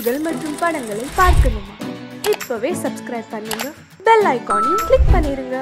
பாடல்கள் மற்றும் படங்களை பார்க்கணுமா இப்பவே சப்ஸ்கிரைப் பண்ணுங்க பெல் ஐகானையும் கிளிக் பண்ணிருங்க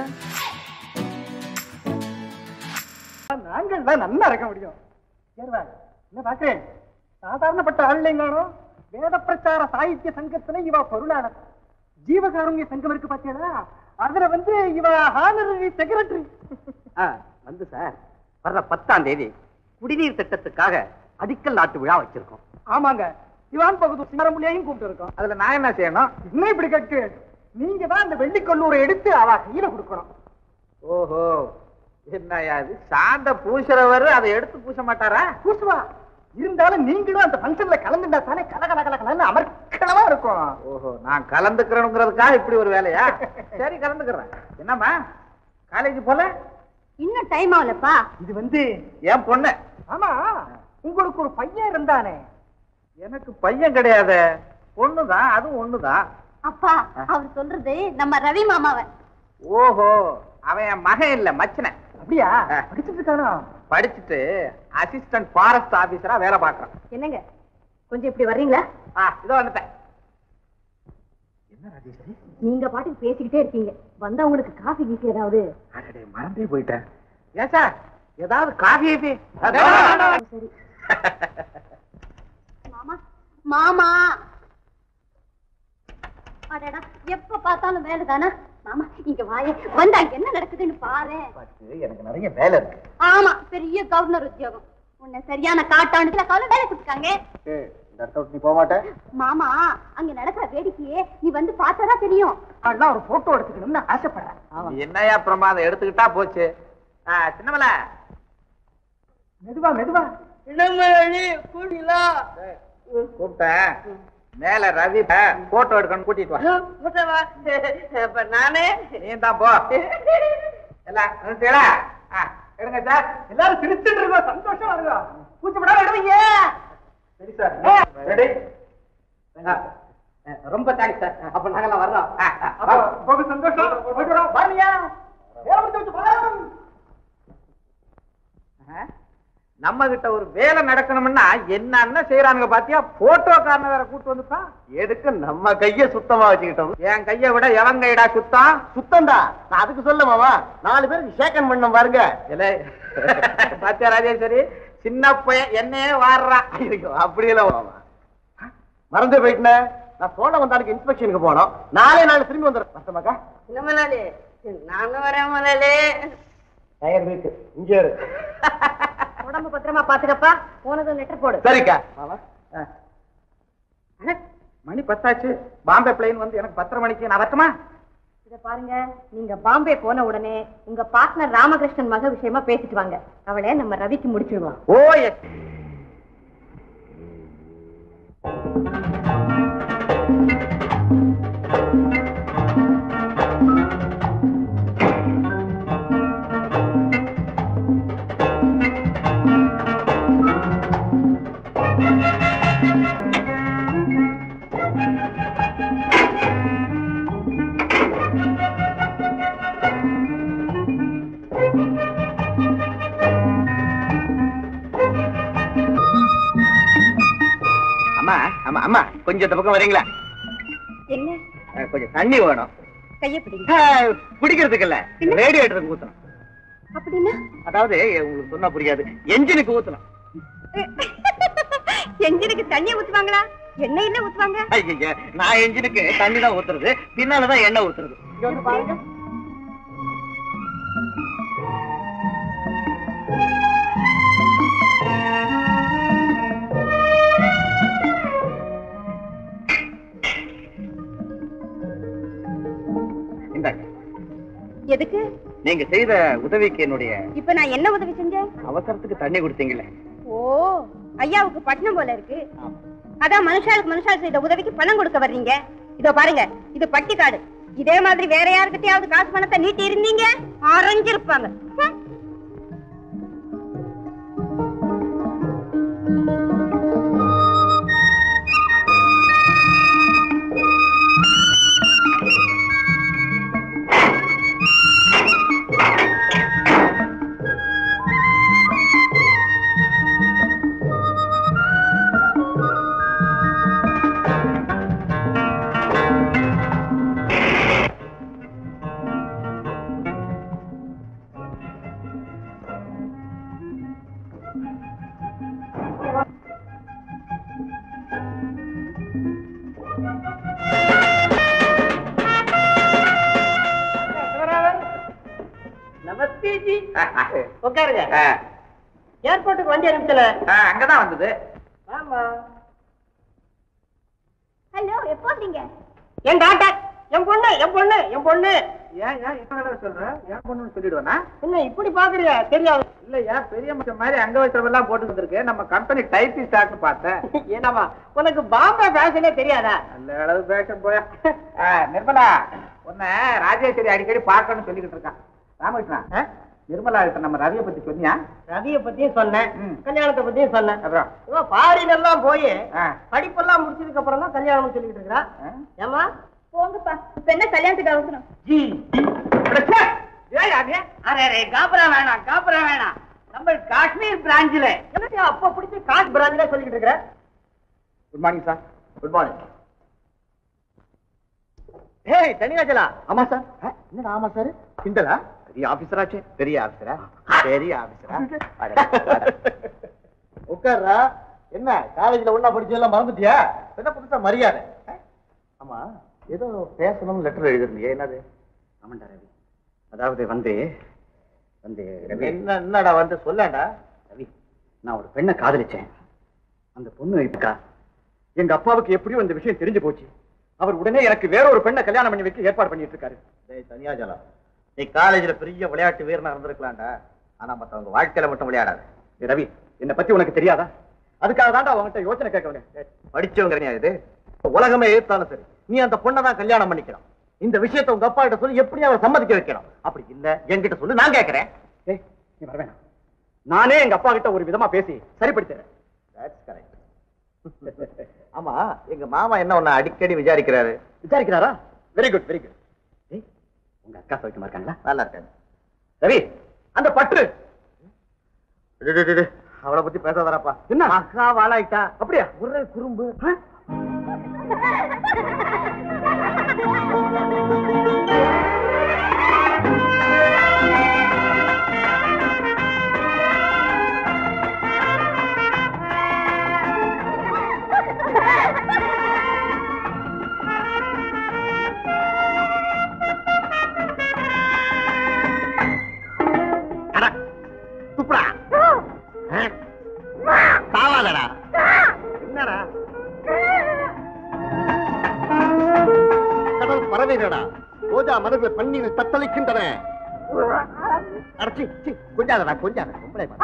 நாங்கள் தான் நல்லா இருக்க முடியும் ஏறுவா என்ன பாக்குறேன் சாதாரணப்பட்ட ஆளுங்கானோ வேத பிரச்சார சாகித்ய சங்கத்துல இவ பொருளாளர் ஜீவகாருண்ய சங்கம் இருக்கு பாத்தீங்களா அதுல வந்து இவ ஹானரரி செக்ரட்டரி வந்து சார் வர்ற பத்தாம் தேதி குடிநீர் திட்டத்துக்காக அடிக்கல் நாட்டு விழா வச்சிருக்கோம் ஆமாங்க திவான் பகுதி சிங்கரமுள்ளையும் கூப்பிட்டு இருக்கோம் அதுல நான் என்ன செய்யணும் இன்னும் இப்படி கேட்டு நீங்க தான் அந்த வெள்ளிக்கல்லூரை எடுத்து அவ கையில கொடுக்கணும் ஓஹோ என்னய்யா இது சாந்த பூசுறவர் அதை எடுத்து பூச மாட்டாரா பூசுவா இருந்தாலும் நீங்களும் அந்த ஃபங்க்ஷன்ல கலந்துட்டா தானே கல கல கல கலன்னு அமர்க்களமா இருக்கும் ஓஹோ நான் கலந்துக்கிறேனுங்கிறதுக்காக இப்படி ஒரு வேலையா சரி கலந்துக்கிறேன் என்னம்மா காலேஜ் போல இன்னும் டைம் ஆகலப்பா இது வந்து என் பொண்ணு ஆமா உங்களுக்கு ஒரு பையன் இருந்தானே எனக்கு பையன் கிடையாது பொண்ணுதான் அதுவும் ஒண்ணுதான் அப்பா அவர் சொல்றது நம்ம ரவி மாமாவை ஓஹோ அவன் என் மகன் இல்ல மச்சனை அப்படியா ஆ. படிச்சுட்டு இருக்கானோ படிச்சுட்டு அசிஸ்டன்ட் ஃபாரஸ்ட் ஆபீசரா வேலை பார்க்கறான் என்னங்க கொஞ்சம் இப்படி வர்றீங்களா ஆ இதோ வந்துட்டேன் என்ன ராஜேஸ்வரி நீங்க பாட்டுக்கு பேசிக்கிட்டே இருக்கீங்க வந்தா உங்களுக்கு காஃபி கீஃபி ஏதாவது அடடே மறந்தே போயிட்டேன் ஏன் சார் ஏதாவது காஃபி கீஃபி? சரி மாமா மாமா அடடா எப்ப பார்த்தாலும் வேலை தானே மாமா இங்க வாயே வந்தா என்ன நடக்குதுன்னு பாரு பாத்து, எனக்கு நிறைய வேலை இருக்கு ஆமா பெரிய கவர்னர் உத்தியோகம் உன்னை சரியான காட்டாண்டுல கவலை வேலை கொடுத்தாங்க ஏய், இந்த இடத்த விட்டு நீ போக மாட்டேன் மாமா அங்க நடக்கிற வேடிக்கையே நீ வந்து பார்த்தாதான் தெரியும் அதெல்லாம் ஒரு போட்டோ எடுத்துக்கணும்னு ஆசைப்படுறேன் என்னையா பிரமாதம் எடுத்துக்கிட்டா போச்சு ஆ, சின்னமல மெதுவா மெதுவா கூப்பிட்டேன் மேல ரவி போட்டோ எடுக்கணும் கூட்டிட்டு வா நானே நீ தான் போ எல்லாம் நிறுத்திடா? ஆ, எடுங்க சார் எல்லாரும் சிரிச்சுட்டு இருக்கோம் சந்தோஷமா இருக்கோம் கூச்சப்படாம எடுவீங்க சரி சார் ரெடி ரொம்ப தேங்க்ஸ் சார் அப்ப நாங்கெல்லாம் வர்றோம் ஆ, ஆ, அப்போ வா. ரொம்ப சந்தோஷம் போயிட்டு வரோம் வரலையா வேலை முடிச்சு வச்சு போலாம் ஆ, நம்ம கிட்ட ஒரு வேலை நடக்கணும்னா என்னென்ன செய்யறானுங்க பாத்தியா போட்டோ காரன வேற கூட்டு வந்துட்டான் எதுக்கு நம்ம கைய சுத்தமா வச்சுக்கிட்டோம் என் கைய விட எவன் கைடா சுத்தம் சுத்தம்டா நான் அதுக்கு சொல்ல மாமா நாலு பேருக்கு ஷேக்கன் பண்ண பாருங்க இல்ல பாத்தியா ராஜேஸ்வரி சின்ன பையன் என்னையே வாடுறான் ஐயோ அப்படியெல்லாம் மாமா மறந்து போயிட்டேன் நான் சோழ வந்தாலுக்கு இன்ஸ்பெக்ஷனுக்கு போனோம் நாளே நாள் திரும்பி வந்துடுறேன் கஷ்டமாக்கா என்ன முதலாளி நானும் வரேன் முதலாளி டயர் வீட்டு இங்கே இரு உடம்பு பத்திரமா பாத்துக்கப்பா போனதும் லெட்டர் போடு சரிக்கா மாமா ஆ. அட, மணி பத்தாச்சு பாம்பே பிளைன் வந்து எனக்கு பத்தரை மணிக்கு நான் வரட்டுமா இத பாருங்க நீங்க பாம்பே போன உடனே உங்க பார்ட்னர் ராமகிருஷ்ணன் மக விஷயமா பேசிட்டு வாங்க அவளை நம்ம ரவிக்கு முடிச்சிடுவோம் ஓ எஸ் அம்மா அம்மா அம்மா கொஞ்சம் இந்த பக்கம் வரீங்களா என்ன அஹ், கொஞ்சம் தண்ணி வேணும் கைய பிடிங்க அஹ், குடிக்கிறதுக்கு இல்ல ரேடியேட்டருக்கு ஊத்தணும் அப்படின்னா அதாவது உங்களுக்கு சொன்னா புரியாது என்ஜினுக்கு ஊத்தணும் எஞ்சினுக்கு தண்ணிய ஊத்துவாங்களா எண்ணெய் என்ன ஊத்துவாங்க ஐயய்ய, நான் என்ஜினுக்கு தண்ணி தான் ஊத்துறது பின்னாலதான் எண்ணெய் ஊத்துறது இங்க வந்து பாருங்க இந்தாங்க எதுக்கு நீங்க செய்த உதவிக்கு என்னுடைய இப்ப நான் என்ன உதவி செஞ்சேன் அவசரத்துக்கு தண்ணி கொடுத்தீங்கல்ல ஓ ஐயாவுக்கு பட்டணம் போல இருக்கு அதான் மனுஷாளுக்கு மனுஷால் செய்த உதவிக்கு பணம் கொடுக்க வர்றீங்க இதோ பாருங்க இது பட்டி காடு இதே மாதிரி வேற யாருக்கிட்டயாவது காசு பணத்தை நீட்டி இருந்தீங்க அரைஞ்சிருப்பாங்க ஹம். ஜி உட்காருங்க ஏர்போர்ட்டுக்கு வண்டி அனுப்பிச்சல அங்கதான் வந்தது ஆமா ஹலோ எப்போ வந்தீங்க என் டாக்டர் என் பொண்ணு என் பொண்ணு என் பொண்ணு ஏன் ஏன் இப்ப சொல்ற ஏன் பொண்ணுன்னு சொல்லிடுவேனா என்ன இப்படி பாக்குறியா தெரியாது இல்லையா பெரிய மனுஷன் மாதிரி அங்க வச்சவெல்லாம் போட்டு வந்திருக்கு நம்ம கம்பெனி டைப்பிஸ்ட் ஆக்கு பார்த்தேன் என்னவா உனக்கு பாம்பே ஃபேஷனே தெரியாதா நல்ல அளவு பேஷன் போயா ஆ, நிர்மலா உன்னை ராஜேஸ்வரி அடிக்கடி பார்க்கணும்னு சொல்லிக்கிட்டு இருக்கான் ராமகிருஷ்ணா ஆ? நிர்மலா கிட்ட நம்ம ரவியை பத்தி சொன்னியா ரவிய பத்தியும் சொன்னேன் ம். கல்யாணத்தை பத்தியும் சொன்னேன் அப்புறம் இவன் ஃபாரின் எல்லாம் போய் ஆ. படிப்பெல்லாம் முடிச்சதுக்கு அப்புறம் தான் கல்யாணம் சொல்லிக்கிட்டு இருக்கிறா ஆ? ஏமா போங்கப்பா இப்ப என்ன கல்யாணத்துக்கு அவசரம் ஜி அடச்சே! ஏய், அது ஏன்? அரே, அரே, காபரா வேணாம் காபரா வேணாம் நம்ம காஷ்மீர் பிராஞ்சில என்ன அப்ப பிடிச்சி காசு பிராஞ்சில சொல்லிக்கிட்டு இருக்கிற good morning sir good morning ஏய் தனியாச்சலா ஆமா சார் என்னடா ஆமா சார் கிண்டலா பெரிய ஆபீசராச்சே பெரிய ஆபீசரா பெரிய ஆபீசரா உட்கார்றா என்ன காலேஜ்ல ஒண்ணா படிச்சதெல்லாம் மறந்துட்டியா என்ன புதுசா மரியாதை அஹ்? ஆமா ஏதோ பேசணும் லெட்டர் எழுதிருந்தியே என்னது ஆமாண்டா ரவி அதாவது வந்து வந்து ரவி என்ன என்னடா வந்து சொல்லடா ரவி நான் ஒரு பெண்ணை காதலிச்சேன் அந்த பொண்ணு இருக்கா எங்க அப்பாவுக்கு எப்படியும் இந்த விஷயம் தெரிஞ்சு போச்சு அவர் உடனே எனக்கு வேற ஒரு பெண்ணை கல்யாணம் பண்ணி வைக்க ஏற்பாடு பண்ணிட்டு இருக்காரு டேய் தனியாஜலா நீ காலேஜ்ல பெரிய விளையாட்டு வீரனா இருந்திருக்கலாம்டா ஆனா மத்தவங்க வாழ்க்கையில மட்டும் விளையாடாத ஏய் ரவி என்னை பத்தி உனக்கு தெரியாதா அதுக்காக தான்டா அவன்கிட்ட யோசனை கேட்க வந்தேன் ஏய், படிச்சவங்க இது உலகமே எதிர்த்தாலும் சரி நீ அந்த பொண்ணை தான் கல்யாணம் பண்ணிக்கணும் இந்த விஷயத்தை உங்க அப்பா கிட்ட சொல்லி எப்படி அவரை சம்மதிக்க வைக்கணும் அப்படி இல்ல என்கிட்ட சொல்லு நான் கேட்கிறேன் ஏய் நீ வர வேணாம் நானே எங்க அப்பா கிட்ட ஒரு விதமா பேசி சரிப்படுத்துறேன் That's correct. ஆமா எங்க மாமா என்ன உன்னை அடிக்கடி விசாரிக்கிறாரு விசாரிக்கிறாரா வெரி குட் வெரி குட் ஏய் உங்க அக்கா சௌக்கியமா இருக்காங்களா நல்லா இருக்காங்க ரவி அந்த பற்று டேய், டேய், டேய், அவளை பத்தி பேசாதரப்பா என்ன? மகா வாழாயிட்டா அப்படியா ஒரே குறும்பு ஆ? அட, துப்புடா ஆ? சாவாதடா என்னடா கடல் பறவைகளடா ரோஜா மனதில் பன்னீர் தத்தளிக்கின்றன அடச்சி சி, கொஞ்சாதடா கொஞ்சாத பொம்பளை பாரு.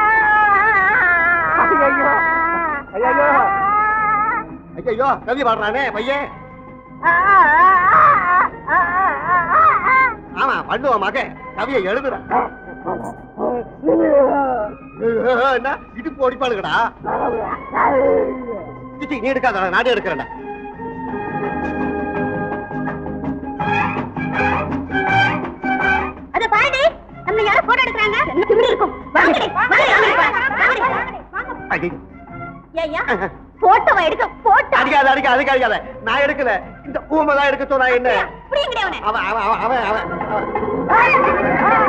ஐயையோ ஐயோ கவி பாடுறானே பையன் ஆமா பண்ணுவ மக கவியை எழுதுறான் என்ன இடுப்பு ஓடிப்பாளுங்கடா சிச்சி நீ எடுக்காதடா நானே எடுக்கிறேன்டா அத பாருடி நம்ம யாரும் போட்டோ எடுக்கறாங்க என்ன திமிரு இருக்கும் வாங்கடி வாங்கடி வாங்கடி வாங்கடி அடி. ஏய்யா போட்டோவை எடுக்க போட்டோ அடிக்காத அடிக்காத அடிக்காத அடிக்காத நான் எடுக்கல இந்த ஊமை தான் எடுக்க சொன்னா என்ன புரியுங்கடி அவனை அவன் அவன் அவன் அவன் அவன் அவன்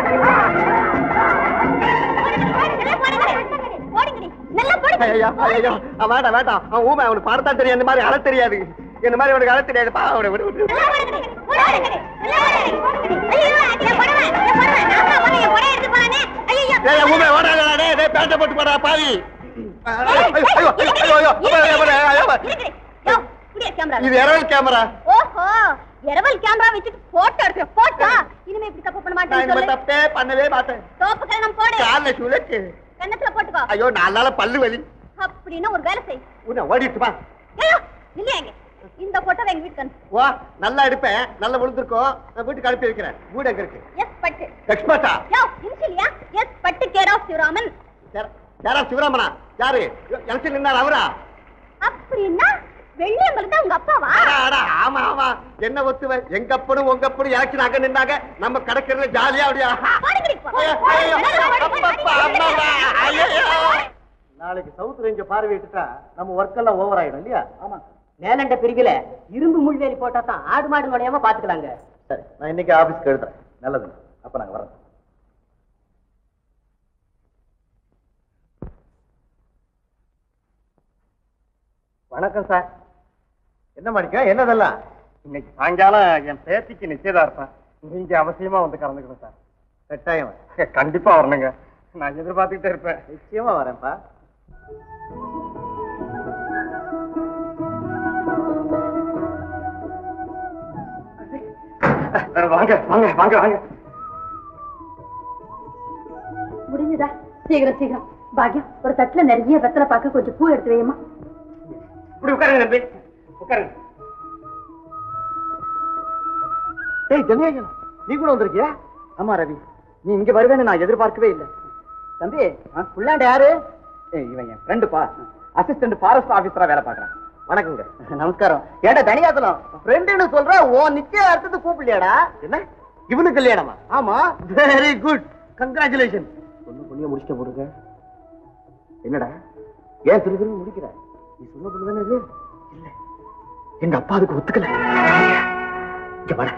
போடுங்கடி நல்லா போடுங்க ஐயோ ஐயோ அவன் வேண்டாம் வேண்டாம் அவன் ஊமை அவனுக்கு பாடத்தான் தெரியும் இந்த மாதிரி அழ தெரியாது இந்த மாதிரி அவனுக்கு அழ தெரியாது பா அவனை விடு விடு நல்லா போடுங்கடி போடுங்கடி நல்லா போடுங்கடி ஐயோ என் புடவை என் புடவை நான் தான் வந்து என் புடவை எடுத்து போனே ஐயோ ஏய் ஊமை ஓடாதடா டேய் டேய் பேண்ட போட்டு போடா பாவி ஐயோ ஐயோ ஐயோ ஐயோ ஐயோ ஐயோ ஐயோ இது இரவல் கேமரா ஓஹோ இரவல் கேமரா வச்சுட்டு போட்டோ எடுக்கிற போட்டோ இனிமே இப்படி தப்பு பண்ண நான் மாட்டேன்னு இனிமே சொல்லு தப்பே பண்ணவே மாட்டேன் சோப்பு கலனம் போடு கால்ல சுழக்கு கண்ணத்துல போட்டுக்கோ ஐயோ நாலு நாளா பல்லு வலி அப்படின்னா ஒரு வேலை செய் உன்னை ஓடிட்டு வா ஐயோ இல்லையா இங்க இந்த போட்டோ எங்க வீட்டுக்கு அனுப்பு வா நல்லா எடுப்பேன் நல்லா விழுந்திருக்கோம் நான் வீட்டுக்கு அனுப்பி வைக்கிறேன் வீடு எங்க இருக்கு எஸ் பட்டு எக்ஸ்பர்ட்டா யோ இன்சிலியா S Pattu care of Sivaraman யாரா சிவராமனா யாரு எலக்ஷன் நின்னார் அவரா அப்படின்னா வெள்ளியம்பலம் தான் உங்க அப்பாவா அடா, அடா, ஆமா ஆமா என்ன ஒத்துவ எங்க அப்பனும் உங்க அப்பனும் எலக்ஷன் அங்க நின்னாங்க நம்ம கடற்கரையில ஜாலியா அப்படியா போடுங்கடி, போ. ஐயோ, ஐயோ, அப்பப்பா, அம்மாவா, ஐயோ. நாளைக்கு சவுத் ரேஞ்ச பார்வையிட்டுட்டா நம்ம ஒர்க் எல்லாம் ஓவர் ஆயிடும் இல்லையா ஆமா மேலண்ட பிரிவுல இரும்பு முள்வேலி போட்டா தான் ஆடு மாடு நுழையாம பாத்துக்கலாங்க சரி நான் இன்னைக்கு ஆபீஸ்க்கு எழுதுறேன் நல்லது அப்ப நாங்க வரோம் வணக்கம் சார் என்ன மாணிக்கம் என்னதெல்லாம் இன்னைக்கு சாயங்காலம் என் பேத்திக்கு நிச்சயதார்த்தம் நீங்க அவசியமா வந்து கலந்துக்கணும் சார் கட்டாயம் வரேன். கண்டிப்பா வரணுங்க நான் எதிர்பார்த்துக்கிட்டே இருப்பேன் நிச்சயமா வரேன்ப்பா வாங்க வாங்க வாங்க வாங்க முடிஞ்சுதா சீக்கிரம் சீக்கிரம் பாக்யம் ஒரு தட்டுல நிறைய வெத்தலை பார்க்க கொஞ்சம் பூ எடுத்து வையமா இப்படி உட்காருங்க தம்பி உட்காருங்க டேய் ஜனேஜன் நீ கூட வந்திருக்கியா ஆமா ரவி நீ இங்க வருவேன்னு நான் எதிர்பார்க்கவே இல்லை தம்பி புள்ளாண்ட யாரு ஏய், இவன் என் ஃப்ரெண்டுப்பா அசிஸ்டன்ட் ஃபாரஸ்ட் ஆபீசரா வேலை பார்க்கறான் வணக்கங்க நமஸ்காரம் ஏடா தனியாத்தலம் ஃப்ரெண்டுன்னு சொல்ற ஓ நிச்சய அர்த்தத்தை கூப்பிடலையாடா என்ன இவனு கல்யாணமா ஆமா வெரி குட் கங்க்ராச்சுலேஷன் பொண்ணு பொண்ணிய முடிச்சிட்ட போடுங்க என்னடா ஏன் திரு திரு முடிக்கிற நீ சொன்ன பொண்ணு தானே இது இல்ல எங்க அப்பா அதுக்கு ஒத்துக்கல இங்க வாடா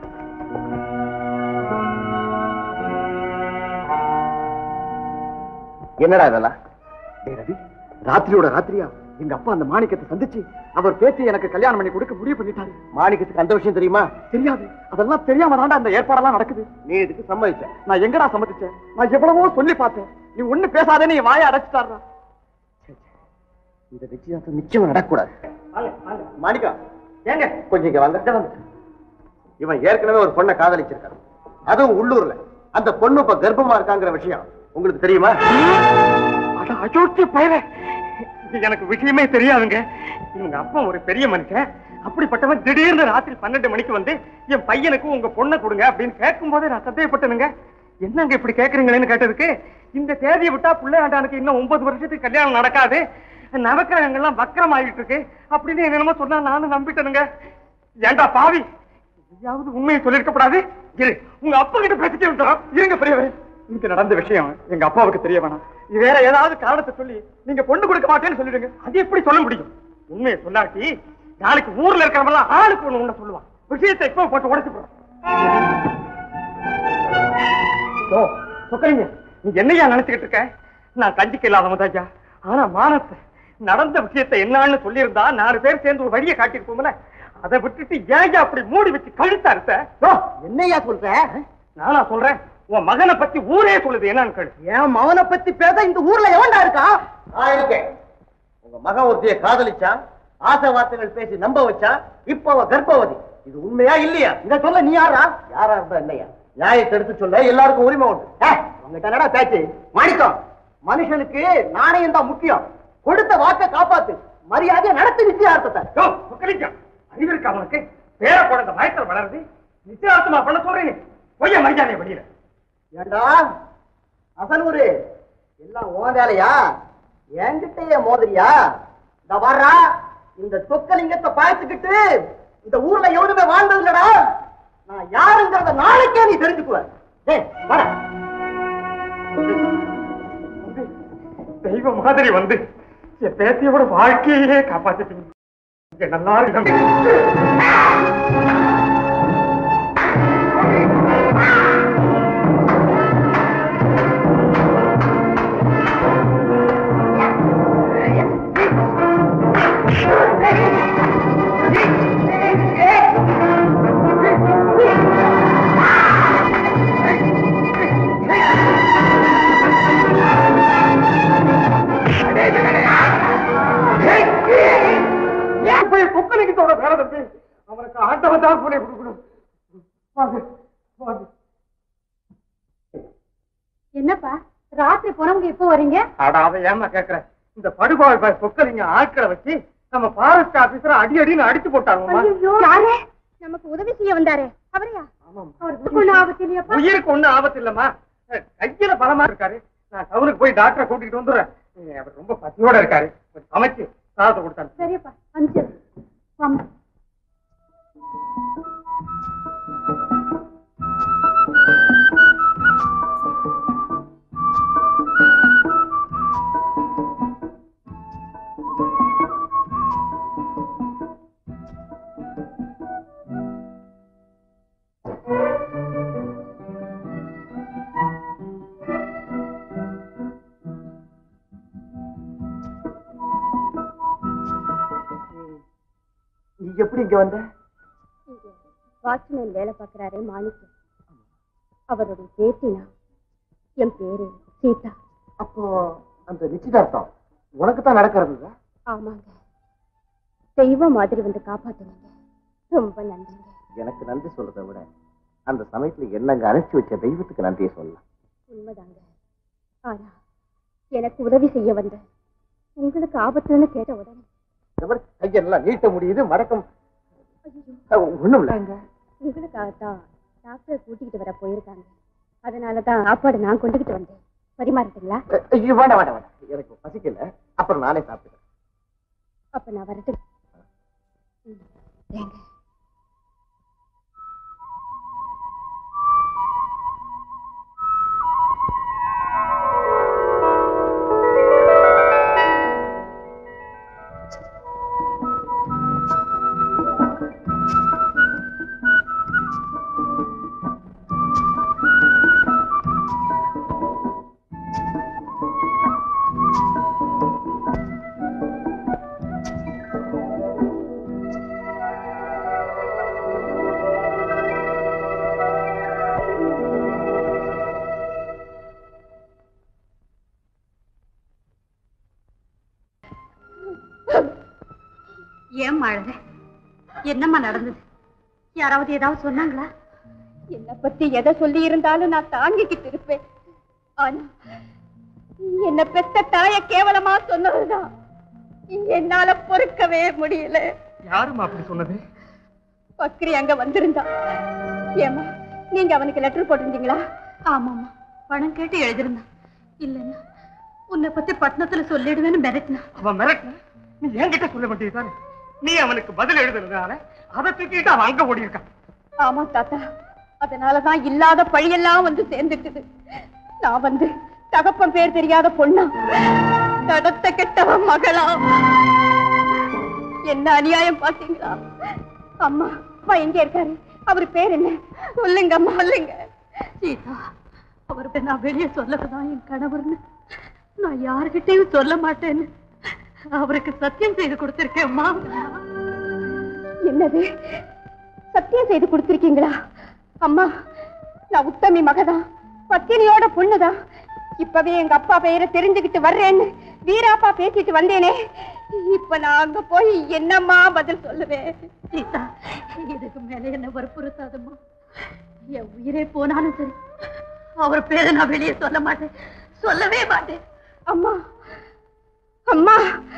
என்னடா இதெல்லாம் டேய் ரவி ராத்திரியோட ராத்திரியா எங்க அப்பா அந்த மாணிக்கத்தை சந்திச்சு அவர் பேத்தி எனக்கு கல்யாணம் பண்ணி கொடுக்க முடிவு பண்ணிட்டாரு மாணிக்கத்துக்கு அந்த விஷயம் தெரியுமா தெரியாது அதெல்லாம் தெரியாம தாண்டா அந்த ஏற்பாடெல்லாம் நடக்குது நீ இதுக்கு சம்மதிச்ச நான் எங்கடா சம்மதிச்சேன் நான் எவ்வளவோ சொல்லி பார்த்தேன் நீ ஒண்ணு பேசாதே நீ வாயை அடைச்சிட்டாரா இந்த நிச்சயதார்த்தம் நிச்சயம் நடக்கூடாது வாங்க வாங்க மாணிக்கா ஏங்க கொஞ்சம் இங்க வாங்க இவன் ஏற்கனவே ஒரு பொண்ணை காதலிச்சிருக்கான் அதுவும் உள்ளூர்ல அந்த பொண்ணு இப்ப கர்ப்பமா இருக்காங்கிற விஷயம் உங்களுக்கு தெரியுமா அட அயோக்கிய பயலே இது எனக்கு விஷயமே தெரியாதுங்க இவங்க அப்பா ஒரு பெரிய மனுஷன் அப்படிப்பட்டவன் திடீர்னு ராத்திரி பன்னெண்டு மணிக்கு வந்து என் பையனுக்கு உங்க பொண்ணை கொடுங்க அப்படின்னு கேட்கும் போதே நான் சந்தேகப்பட்டனுங்க என்னங்க இப்படி கேக்குறீங்களேன்னு கேட்டதுக்கு இந்த தேதியை விட்டா பிள்ளையாண்டானுக்கு இன்னும் ஒன்பது வருஷத்துக்கு கல்யாணம் நடக்காது நவக்கிரகங்கள்லாம் வக்கரம் ஆகிட்டு இருக்கு அப்படின்னு என்னமோ சொன்னா நானும் நம்பிட்டனுங்க ஏண்டா பாவி எதையாவது உண்மையை சொல்லிருக்க கூடாது இரு உங்க அப்பா கிட்ட பேசிட்டே வந்துடும் இருங்க பெரியவரே இங்க நடந்த விஷயம் எங்க அப்பாவுக்கு தெரிய வேணாம் இது வேற ஏதாவது காரணத்தை சொல்லி நீங்க பொண்ணு கொடுக்க மாட்டேன்னு சொல்லிடுங்க அது எப்படி சொல்ல முடியும் உண்மையை சொல்லாட்டி நாளைக்கு ஊர்ல இருக்கிறவங்க ஆளுக்கு ஒண்ணு ஒண்ணு சொல்லுவான் விஷயத்தை இப்போ போட்டு உடைச்சு போடும் ஓ சொக்கலிங்க நீ என்னையா நினைச்சுக்கிட்டு இருக்க நான் கஞ்சிக்கு இல்லாதவன் ஐயா ஆனா மானத்தை நடந்த விஷயத்தை என்னன்னு சொல்லியிருந்தா நாலு பேர் சேர்ந்து ஒரு வழியை காட்டியிருப்போம்ல அதை விட்டுட்டு ஏன் அப்படி மூடி வச்சு கழுத்தா இருக்க ஓ, என்னய்யா சொல்ற நானா சொல்றேன் உன் மகனை பத்தி ஊரே சொல்லுது என்னன்னு கேளு என் மகனை பத்தி பேச இந்த ஊர்ல எவன்டா இருக்கா நான் இருக்கேன் உங்க மகன் ஒருத்தைய காதலிச்சான் ஆசை வார்த்தைகள் பேசி நம்ப வச்சான் இப்ப அவ கர்ப்பவதி இது உண்மையா இல்லையா இத சொல்ல நீ யாரா யாரா இருந்தா இல்லையா நியாயத்தை எடுத்து சொல்ல எல்லாருக்கும் உரிமை உண்டு ஏய், உங்ககிட்ட என்னடா பேச்சு மாணிக்கம் மனுஷனுக்கு நாணயம் தான் முக்கியம் கொடுத்த வாக்கை காப்பாத்து மரியாதையை நடத்து நிச்சயார்த்தத்தை யோ, சொக்கலிங்கம், அறிவு இருக்கா அவனுக்கு பேர குழந்தை வயசுல வளருது நிச்சயார்த்தமா பண்ண சொல்றீங்க பொய்ய மரியாதையை வெளியில ஏண்டா அசனூரு எல்லாம் உன் வேலையா என்கிட்டயே மோதிரியா இந்த வர்றா இந்த சொக்கலிங்கத்தை பாய்ச்சுக்கிட்டு இந்த ஊர்ல எவனுமே வாழ்ந்தது இல்லடா நான் யாருங்கிறத நாளைக்கே நீ தெரிஞ்சுக்குவ டேய் வர தெய்வ மாதிரி வந்து என் பேத்தியோட வாழ்க்கையே காப்பாத்திட்டீங்க இங்க நல்லா இருக்கு போய் சொக்கலிங்கத்தோட வேலை தம்பி அவனுக்கு ஆட்டவன் தான் கூலி கொடுக்கணும் வாங்க வாங்க என்னப்பா ராத்திரி போனவங்க எப்போ வரீங்க அட அவன் ஏமா கேக்குற இந்த படுகோல் பாய் சொக்கலிங்க ஆட்களை வச்சு நம்ம ஃபாரஸ்ட் ஆபீசர் அடி அடின்னு அடிச்சு போட்டாங்க யாரு நமக்கு உதவி செய்ய வந்தாரே அவரையா அவருக்கு ஒண்ணு ஆபத்து இல்லையாப்பா உயிருக்கு ஒண்ணும் ஆபத்து இல்லம்மா அஹ், கையில பலமா இருக்காரு நான் டவுனுக்கு போய் டாக்டரை கூட்டிட்டு வந்துடுறேன் அஹ், அவர் ரொம்ப பசியோட இருக்காரு கொஞ்சம் சமைச்சு சாதத்தை கொடுத்தாரு சரியப்பா அனுப்பிச்சு வாமா நீ எப்படி இங்க வந்த வாட்ச்மேன் வேலை பார்க்கறாரே மாணிக்கம் அவருடைய பேத்தினா என் பேரு சீதா அப்போ அந்த நிச்சயதார்த்தம் உனக்கு தான் நடக்கிறது ஆமாங்க தெய்வம் மாதிரி வந்து காப்பாத்துனீங்க ரொம்ப நன்றிங்க எனக்கு நன்றி சொல்றதை விட அந்த சமயத்துல என்னங்க அனுப்பிச்சு வச்ச தெய்வத்துக்கு நன்றியை சொல்லலாம் உண்மைதாங்க ஆனா எனக்கு உதவி செய்ய வந்த உங்களுக்கு ஆபத்துன்னு கேட்ட உடனே எவர் கையெல்லாம் நீட்ட முடியுது மடக்கம் ஒண்ணும் இல்ல உங்களுக்காகத்தான் டாக்டரை கூட்டிக்கிட்டு வர போயிருக்காங்க அதனால தான் சாப்பாடு நான் கொண்டுகிட்டு வந்தேன் பரிமாறட்டுங்களா ஐயோ, வேண்டாம் வேண்டாம் வேண்டாம் எனக்கு பசிக்கல அப்புறம் நானே சாப்பிட்டுக்கிறேன் அப்ப நான் வரட்டு ம், ஏங்க ஏன் அழுத என்னம்மா நடந்தது யாராவது ஏதாவது சொன்னாங்களா என்னை பத்தி எதை சொல்லி இருந்தாலும் நான் தாங்கிக்கிட்டு இருப்பேன் ஆனா என்ன பெத்த தாய கேவலமா சொன்னதுதான் என்னால பொறுக்கவே முடியல யாருமா அப்படி சொன்னது பக்ரி அங்க வந்திருந்தா ஏமா நீங்க அவனுக்கு லெட்டர் போட்டிருந்தீங்களா ஆமாம்மா பணம் கேட்டு எழுதிருந்தான் இல்லைன்னா உன்னை பத்தி பட்டணத்துல சொல்லிடுவேன்னு மிரட்டினான் அவன் மிரட்டின நீ என்கிட்ட சொல்ல வேண்டியதுதானே நீ அவனுக்கு பதில் எழுதுனதுனால அதை தூக்கிட்டு அவன் அங்க ஓடி இருக்கான் ஆமா தாத்தா அதனாலதான் இல்லாத பழியெல்லாம் வந்து சேர்ந்துட்டுது நான் வந்து தகப்பன் பேர் தெரியாத பொண்ணா நடத்த கெட்டவன் மகளா என்ன அநியாயம் பாத்தீங்களா அம்மா அப்பா எங்க இருக்காரு அவர் பேர் என்ன சொல்லுங்க அம்மா சொல்லுங்க சீதா அவருக்கு நான் வெளியே சொல்லதான் என் கணவர்னு நான் யாருகிட்டயும் சொல்ல மாட்டேன்னு அவருக்கு சத்தியம் செய்து கொடுத்திருக்கேன்மா என்னது சத்தியம் செய்து கொடுத்திருக்கீங்களா அம்மா நான் உத்தமி மகதான் பத்தினியோட பொண்ணுதான் இப்பவே எங்க அப்பா பெயரை தெரிஞ்சுக்கிட்டு வர்றேன்னு வீராப்பா பேசிட்டு வந்தேனே இப்ப நான் அங்க போய் என்னம்மா பதில் சொல்லுவேன் சீதா இதுக்கு மேல என்ன வற்புறுத்தாதம்மா என் உயிரே போனாலும் சரி அவர் பேரை நான் வெளியே சொல்ல மாட்டேன் சொல்லவே மாட்டேன் அம்மா அம்மா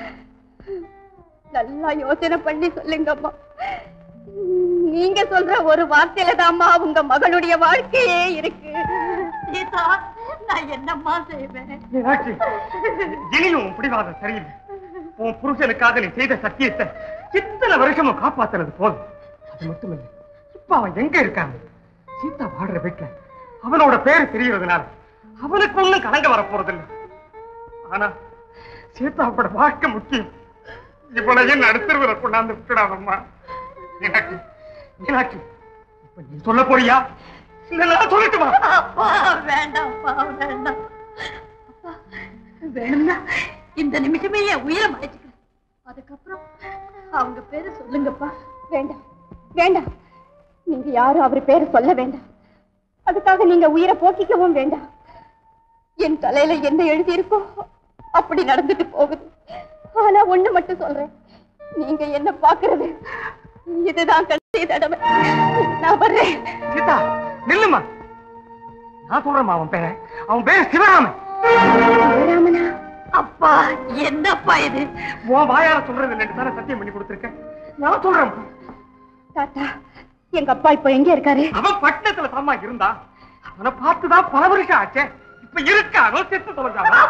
நல்லா யோசனை பண்ணி சொல்லுங்க அம்மா நீங்க சொல்ற ஒரு வார்த்தையில தாம்மா உங்க மகளுடைய வாழ்க்கையே இருக்கு சீதா நான் என்னம்மா செய்வேன் மீனாட்சி இனியும் உன் பிடிவாதம் சரியில்லை உன் புருஷனுக்காக நீ செய்த சத்தியத்தை இத்தனை வருஷமும் காப்பாத்துறது போதும் அது மட்டும் இல்லை இப்ப அவன் எங்க இருக்கான் சீதா வாடுற வீட்டுல அவனோட பேரு தெரியறதுனால அவனுக்கு ஒண்ணும் கலங்க வர போறதில்லை ஆனா சீதாவோட வாழ்க்கை முக்கியம் இவளையும் நடுத்தருவில கொண்டாந்து விட்டுடாதம்மா மீனாட்சி மீனாட்சி இப்ப நீ சொல்ல போறியா இல்ல நான் சொல்லட்டுமா அப்பா வேண்டாம்ப்பா வேண்டாம் அப்பா வேணும்னா இந்த நிமிஷமே என் உயிரை மறைச்சுக்கிறேன் அதுக்கப்புறம் அவங்க பேரு சொல்லுங்கப்பா வேண்டாம் வேண்டாம் நீங்க யாரும் அவர் பேரை சொல்ல வேண்டாம் அதுக்காக நீங்க உயிரை போக்கிக்கவும் வேண்டாம் என் தலையில என்ன எழுதியிருக்கோ அப்படி நடந்துட்டு போகுது ஆனா ஒண்ணு மட்டும் சொல்றேன் நீங்க என்ன பாக்குறது இதுதான் கடைசி தடவை நான் வர்றேன் சீதா நில்லுமா நான் சொல்றேம்மா அவன் பேரை அவன் பேர் சிவராமன் ராமனா அப்பா என்னப்பா இது உன் வாயால சொல்றது இல்லைன்னு தானே சத்தியம் பண்ணி கொடுத்துருக்கேன் நான் சொல்றேன் தாத்தா எங்க அப்பா இப்ப எங்க இருக்காரு அவன் பட்டணத்துல தாமா இருந்தா அவனை பார்த்துதான் பல வருஷம் ஆச்சே இப்ப இருக்கானோ செத்து தொலைஞ்சானோ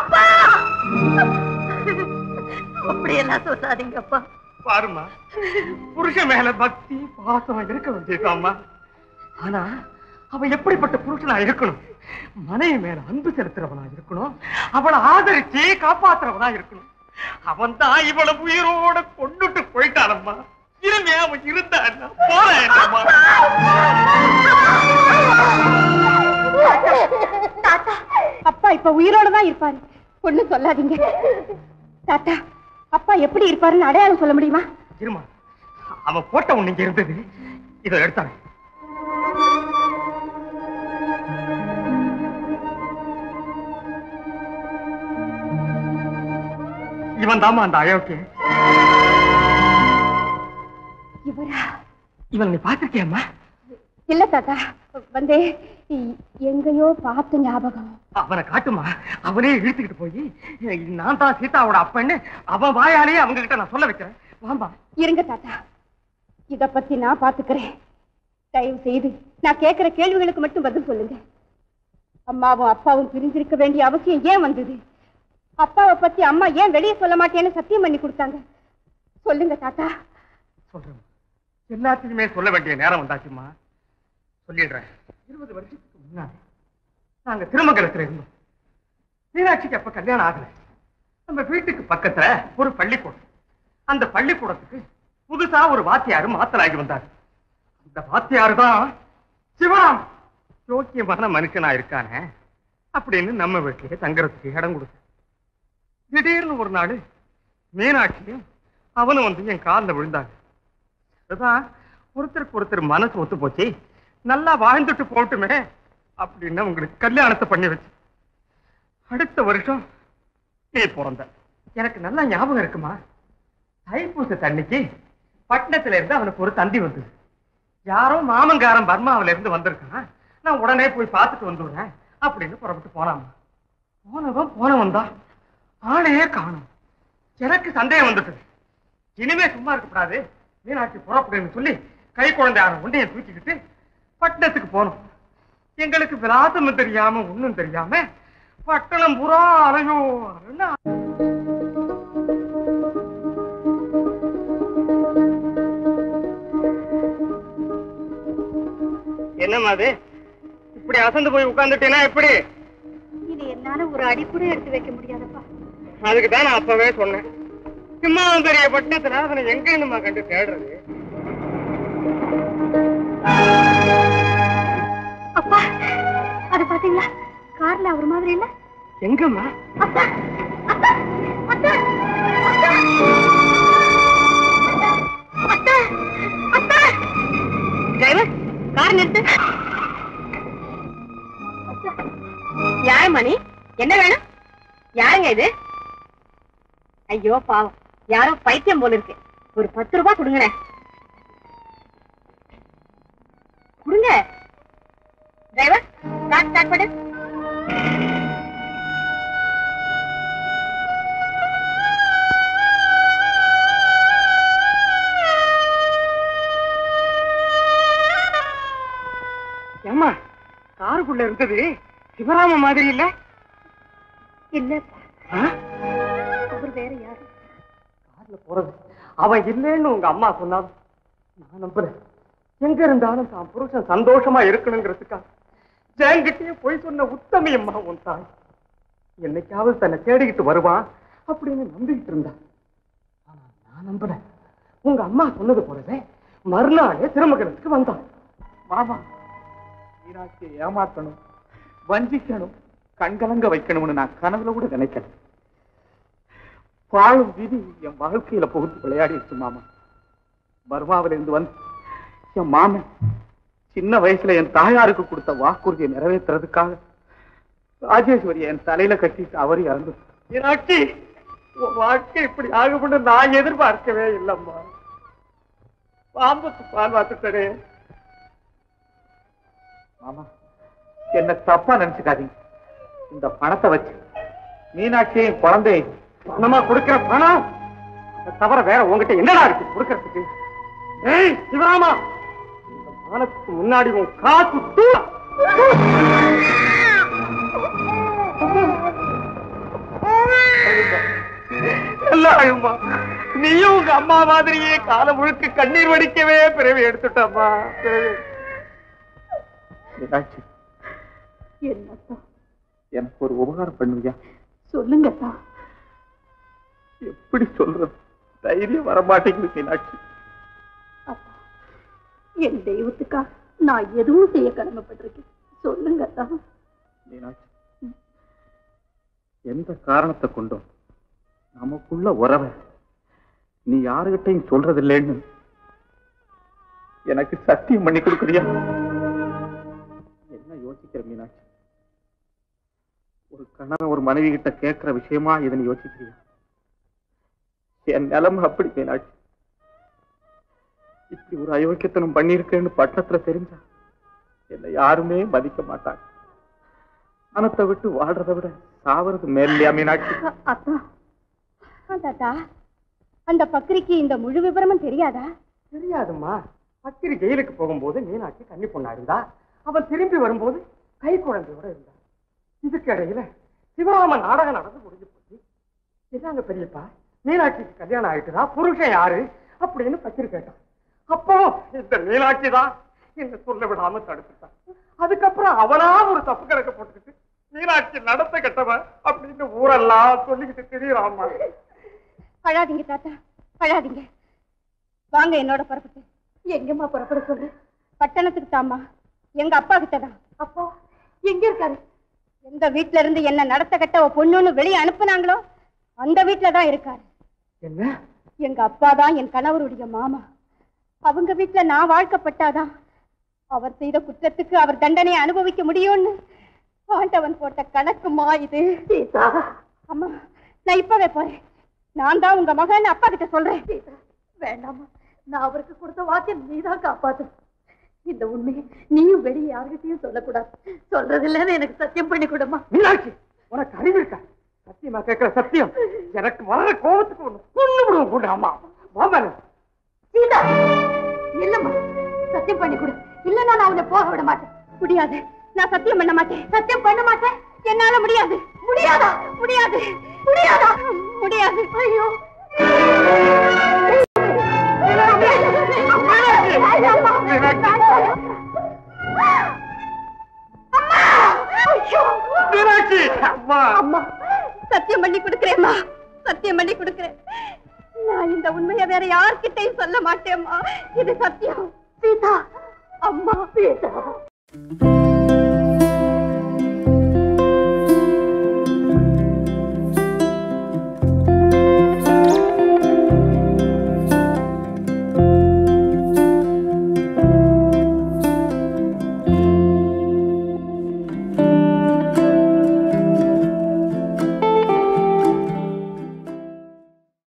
அப்படி எல்லாம் சொல்லாதீங்கப்பா பாருமா புருஷன் மேல பக்தி பாசம் இருக்க வேண்டியதாம்மா ஆனா அவன் எப்படிப்பட்ட புருஷனா இருக்கணும் மனைவி மேல அன்பு செலுத்துறவனா இருக்கணும் அவளை ஆதரிச்சு காப்பாத்துறவனா இருக்கணும் அவன் தான் இவ்வளவு உயிரோட கொண்டுட்டு போயிட்டானம்மா இனிமே அவன் இருந்தான் போறேன் தாத்தா அப்பா இப்ப உயிரோட தான் இருப்பாரு ஒண்ணு சொல்லாதீங்க தாத்தா அப்பா எப்படி இருப்பாருன்னு அடையாளம் சொல்ல முடியுமா இருமா அவன் போட்ட ஒண்ணு இங்க இருந்தது இதை எடுத்தாங்க இவன் தாமா அந்த அயோக்கிய இவரா இவன் நீ பாத்திருக்கியம்மா இல்ல தாத்தா வந்து இ- எங்கேயோ பார்த்த ஞாபகம் அவனை காட்டுமா அவனே இழுத்துக்கிட்டு போய் நான் தான் சீதாவோட அப்பன்னு அவன் வாயாலேயே அவங்க கிட்ட நான் சொல்ல வைக்கிறேன் வாம்பா இருங்க தாத்தா இத பத்தி நான் பாத்துக்கிறேன் தயவு செய்து நான் கேட்கிற கேள்விகளுக்கு மட்டும் பதில் சொல்லுங்க அம்மாவும் அப்பாவும் பிரிஞ்சிருக்க வேண்டிய அவசியம் ஏன் வந்தது அப்பாவை பத்தி அம்மா ஏன் வெளியே சொல்ல மாட்டேன்னு சத்தியம் பண்ணி கொடுத்தாங்க சொல்லுங்க தாத்தா சொல்றேன் எல்லாத்தையுமே சொல்ல வேண்டிய நேரம் வந்தாச்சுமா சொல்லிடுறேன் இருபது வருஷத்துக்கு முன்னாடி நாங்க திருமங்கலத்துல இருந்தோம் மீனாட்சிக்கு அப்ப கல்யாணம் ஆகல நம்ம வீட்டுக்கு பக்கத்துல ஒரு பள்ளிக்கூடம் அந்த பள்ளிக்கூடத்துக்கு புதுசா ஒரு வாத்தியாரு மாத்தலாகி வந்தார் அந்த வாத்தியாரு தான் சிவராம் யோக்கியமான மனுஷனா இருக்கானே அப்படின்னு நம்ம வீட்டிலேயே தங்கறதுக்கு இடம் கொடுத்து திடீர்னு ஒரு நாள் மீனாட்சியும் அவனும் வந்து என் காலில் விழுந்தாங்க அதுதான் ஒருத்தருக்கு ஒருத்தர் மனசு ஒத்து போச்சு நல்லா வாழ்ந்துட்டு போட்டுமே அப்படின்னு உங்களுக்கு கல்யாணத்தை பண்ணி வச்சு அடுத்த வருஷம் நீ பிறந்த எனக்கு நல்லா ஞாபகம் இருக்குமா தைப்பூச தண்ணிக்கு பட்டணத்துல இருந்து அவனுக்கு ஒரு தந்தி வந்தது யாரோ மாமங்காரன் பர்மாவில இருந்து வந்திருக்கான் நான் உடனே போய் பார்த்துட்டு வந்துடுறேன் அப்படின்னு புறப்பட்டு போனாமா போனவன் போனவன் தான் ஆளையே காணும் எனக்கு சந்தேகம் வந்துட்டது இனிமே சும்மா இருக்கக்கூடாது மீனாட்சி புறப்படுன்னு சொல்லி கை குழந்தையான உண்டையை தூக்கிக்கிட்டு பட்டணத்துக்கு போனோம் எங்களுக்கு விலாசமும் தெரியாம ஒண்ணும் தெரியாம பட்டணம் புறா அலையோ அலைன்னா என்னம்மா அது இப்படி அசந்து போய் உட்கார்ந்துட்டேன்னா எப்படி இது என்னால ஒரு அடி கூட எடுத்து வைக்க முடியாதப்பா அதுக்கு தான் நான் அப்பவே சொன்னேன் சும்மா பெரிய பட்டணத்துல அதனை எங்க நம்ம கண்டு தேடுறது அப்பா அது பாத்தீங்களா கார்ல அவர் மாதிரி இல்ல எங்கம்மா அப்பா அப்பா அத்தா அத்தா அத்தா அத்தா டிரைவர் கார் நிறுத்து யாரு மணி என்ன வேணும் யாருங்க இது ஐயோ பாவம் யாரோ பைத்தியம் போல இருக்கு ஒரு பத்து ரூபாய் கொடுங்களேன் கொடுங்க டிரைவர் ஸ்டார்ட் ஸ்டார்ட் பண்ணு ஏம்மா காருக்குள்ள இருந்தது சிவராம மாதிரி இல்ல இல்லப்பா ஆ? அவர் வேற யாரு கார்ல போறது அவன் இல்லைன்னு உங்க அம்மா சொன்னாலும் நான் நம்புறேன் எங்க இருந்தாலும் தான் புருஷன் சந்தோஷமா இருக்கணுங்கிறதுக்காக ஜெயங்கிட்டே போய் சொன்ன உத்தமி அம்மா உன் தாய் என்னைக்காவது தன்னை தேடிக்கிட்டு வருவான் அப்படின்னு நம்பிக்கிட்டு இருந்தா ஆனா நான் நம்புறேன் உங்க அம்மா சொன்னது போலவே மறுநாளே திருமகனத்துக்கு வந்தான் மாமா மீனாட்சியை ஏமாத்தணும் வஞ்சிக்கணும் கண்கலங்க வைக்கணும்னு நான் கனவுல கூட நினைக்கல பாழும் விதி என் வாழ்க்கையில புகுந்து விளையாடிடுச்சு மாமா பர்மாவில இருந்து வந்து என் மாமன் சின்ன வயசுல என் தாயாருக்கு கொடுத்த வாக்குறுதியை நிறைவேற்றுறதுக்காக ராஜேஸ்வரி என் தலையில கட்டிட்டு அவர் இறந்து மீனாட்சி உன் வாழ்க்கை இப்படி ஆகும்னு நான் எதிர்பார்க்கவே இல்லம்மா பாம்புக்கு பால் வாத்துட்டே மாமா என்ன தப்பா நினைச்சுக்காதீங்க இந்த பணத்தை வச்சு மீனாட்சியையும் குழந்தையும் பணமா கொடுக்கிற பணம் அதை தவிர வேற உங்ககிட்ட என்னடா இருக்கு கொடுக்கறதுக்கு ஏய் சிவராமா இந்த மானத்துக்கு முன்னாடி உன் காசு தூ எல்லாம் அழுமா நீயும் உங்க அம்மா மாதிரியே காலம் முழுக்க கண்ணீர் வடிக்கவே பிறவி எடுத்துட்டம்மா பிறவி மீனாட்சி என்னப்பா எனக்கு ஒரு உபகாரம் பண்ணுவியா சொல்லுங்கப்பா எப்படி சொல்றது தைரியம் வரமாட்டேங்குது மீனாட்சி அப்பா என் தெய்வத்துக்கா நான் எதுவும் செய்ய கடமைப்பட்டிருக்கேன் சொல்லுங்கப்பா மீனாட்சி எந்த காரணத்தை கொண்டும் நமக்குள்ள உறவை நீ யாருகிட்டையும் சொல்றதில்லைன்னு எனக்கு சத்தியம் பண்ணி கொடுக்குறியா என்ன யோசிக்கிற மீனாட்சி ஒரு கணவன் ஒரு மனைவி கிட்ட கேட்கிற விஷயமா இதனை யோசிக்கிறியா என் நிலைமை அப்படி மீனாட்சி இப்படி ஒரு அயோக்கியத்தனம் பண்ணியிருக்கேன்னு பட்டணத்துல தெரிஞ்சா என்னை யாருமே மதிக்க மாட்டாங்க மனத்தை விட்டு வாழ்றதை விட சாவறது மேலையா மீனாட்சி அத்தா தாத்தா அந்த பக்கிரிக்கு இந்த முழு விவரமும் தெரியாதா தெரியாதும்மா பக்கிரி ஜெயிலுக்கு போகும்போது மீனாட்சி கன்னி பொண்ணா இருந்தா அவன் திரும்பி வரும்போது கை குழந்தையோட இருந்தா இதுக்கு இடையில சிவராமன் நாடகம் நடந்து முடிஞ்சு போச்சு இதாங்க பெரியப்பா மீனாட்சிக்கு கல்யாணம் ஆயிட்டுதா புருஷன் யாரு அப்படின்னு பக்கிரி கேட்டான் அப்போ இந்த மீனாட்சி தான் என்ன சொல்ல விடாம தடுத்துட்டான் அதுக்கப்புறம் அவனா ஒரு தப்பு கணக்கு போட்டுக்கிட்டு மீனாட்சி நடத்த கெட்டவன் அப்படின்னு ஊரெல்லாம் சொல்லிக்கிட்டு திரியறாமா அழாதீங்க தாத்தா அழாதீங்க வாங்க என்னோட புறப்பட்டு எங்கம்மா புறப்பட சொல்லு பட்டணத்துக்கு தாமா எங்க அப்பா கிட்டதான் அப்பா எங்க இருக்காரு எந்த வீட்ல இருந்து என்ன நடத்த கட்ட ஒரு பொண்ணுன்னு வெளியே அனுப்புனாங்களோ அந்த வீட்ல தான் இருக்காரு என்ன எங்க அப்பா தான் என் கணவருடைய மாமா அவங்க வீட்ல நான் வாழ்க்கப்பட்டாதான் அவர் செய்த குற்றத்துக்கு அவர் தண்டனையை அனுபவிக்க முடியும்னு ஆண்டவன் போட்ட கணக்குமா இது அம்மா நான் இப்பவே போறேன் நான் தான் உங்க மகன் அப்பா கிட்ட சொல்றேன் வேண்டாமா நான் அவருக்கு கொடுத்த வாக்கியம் நீதான் காப்பாத்து இந்த உண்மையை நீயும் வெளியே யாருகிட்டயும் சொல்லக்கூடாது சொல்றதில்லன்னு எனக்கு சத்தியம் பண்ணி கொடுமா மீனாட்சி உனக்கு அறிவு இருக்கா சத்தியமா கேட்கிற சத்தியம் எனக்கு வர கோபத்துக்கு ஒண்ணு கொண்டு விடுவோம் கூட அம்மா மாமன் சீதா இல்லம்மா சத்தியம் பண்ணி கொடு இல்ல நான் அவனை போக விட மாட்டேன் முடியாது நான் சத்தியம் பண்ண மாட்டேன் சத்தியம் பண்ண மாட்டேன் என்னால முடியாது முடியாதா முடியாது முடியாதா முடியாது ஐயோ மீனாட்சி அம்மா அம்மா சத்தியம் பண்ணி கொடுக்கிறேம்மா சத்தியம் பண்ணி கொடுக்கிறேன் நான் இந்த உண்மையை வேற யார்கிட்டயும் சொல்ல மாட்டேம்மா இது சத்தியம் சீதா அம்மா சீதா